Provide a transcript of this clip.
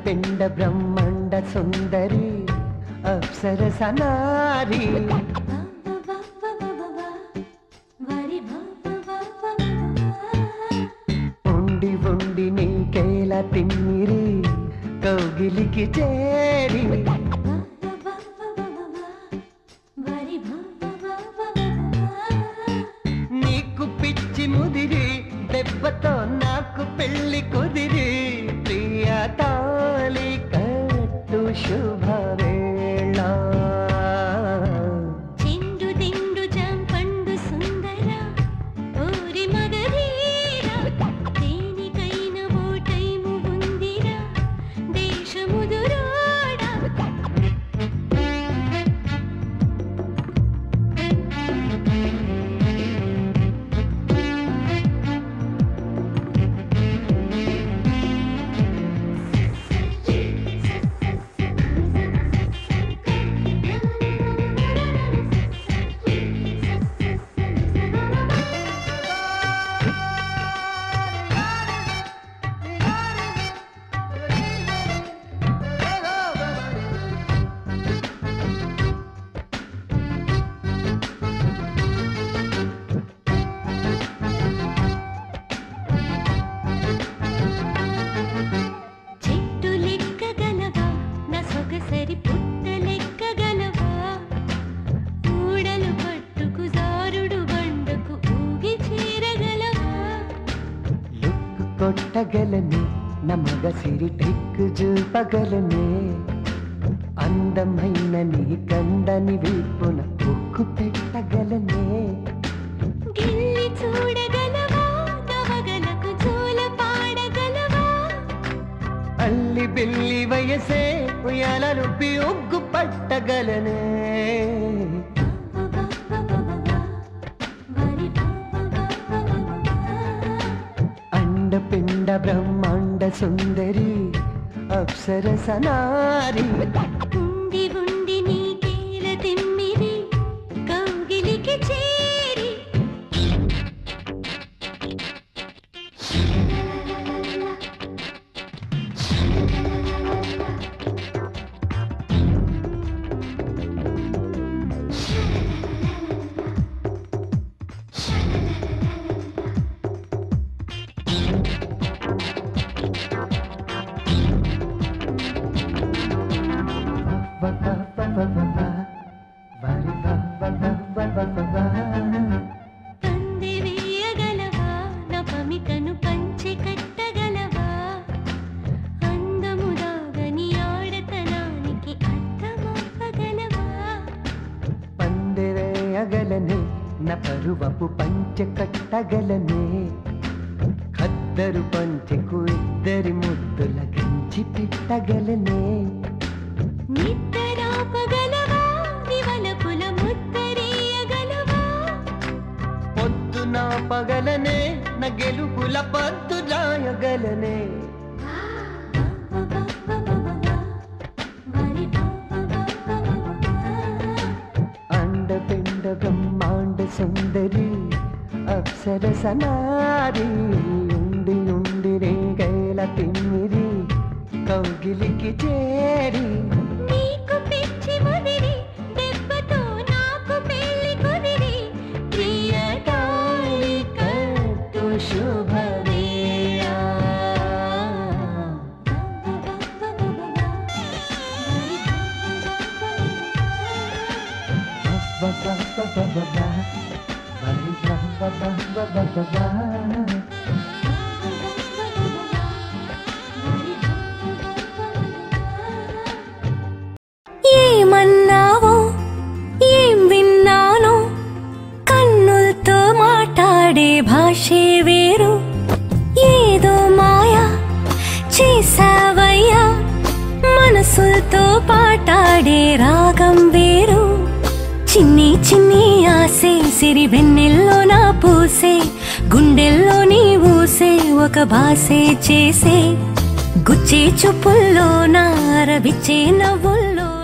పిండ బ్రహ్మాండ సుందరి అప్సర సనారి ఉండి ఉండి నీకేలా తిమ్మిరి కౌగిలికి చేరి నీకు పిచ్చి ముదిరి దెబ్బతో నాకు పెళ్లి కుదిరి ప్రియ తాళి కట్టు శుభవేళ చెండు దిండు జాంపండు సుందర ఓరి మగధీర దేనికైన ఓ టైము ఉందిరా దేశముదురోడా చెట్టు లెక్కగలవా నా సొగసరి పుట్ట లెక్కగలవా ఊడలు పట్టుకు జారుడు బండకు ఊగి చేరగలవా లుక్కు కొట్టగలనే నమగ సిరి ట్రిక్ చూపగలనే అందమైన నీ కందని వీపున ఉక్కు పెట్టగలనే గిల్లి చూడగలవా నవగలకు జోల పాడగలవా అల్లి బిల్లి వయసే ఉయ్యాలనుపి ఉగ్గు పట్టగలనే అండపిండ బ్రహ్మాండ సుందరి అప్సర సనారి ఉండి ఉండి నీకేల తిమ్మిరి కౌగిలికి చేరి వ వ వ వ వ వ. వరి వ వ వ వ వ వ వ. పందె వేయగలవా నా పమికను పంచె కట్టగలవా అందము దాగని ఆడతనానికి అర్థమవ్వగలవా పందిరేయగలనే న పరువపు పంచె కట్టగలనే ఖద్దరు పంచెకు ఇద్దరి ముద్దుల గంచి పెట్టగలనే నిద్రాపగలవా నివలపుల ముద్దరేయగలవా పొద్దున పగలనే న గెలుపుల పద్దు రాయగలనే అండపిండ బ్రహ్మాండ సుందరి అప్సర సనారి ఉండి ఉండి రేగైల తిమ్మిరి కౌగిలికి చేరి నీకు పిచ్చి ముదిరి దెబ్బతో నాకు పెళ్లి కుదిరి ప్రియతాళి కట్టు శుభవేళ ఏమన్నావో ఏం విన్నానో కన్నులతో మాట్లాడే భాషే వేరు ఏదో మాయా చేసావయ్యా మనసులతో పాటాడే రాగం వేరు చిన్ని చిన్ని ఆసే సిరి వెన్నెల్లో నా పూసే గుండెల్లో నీ ఊసే ఒక బాసే చేసే గుచ్చే చూపుల్లో నా రవిచ్చే నవ్వుల్లో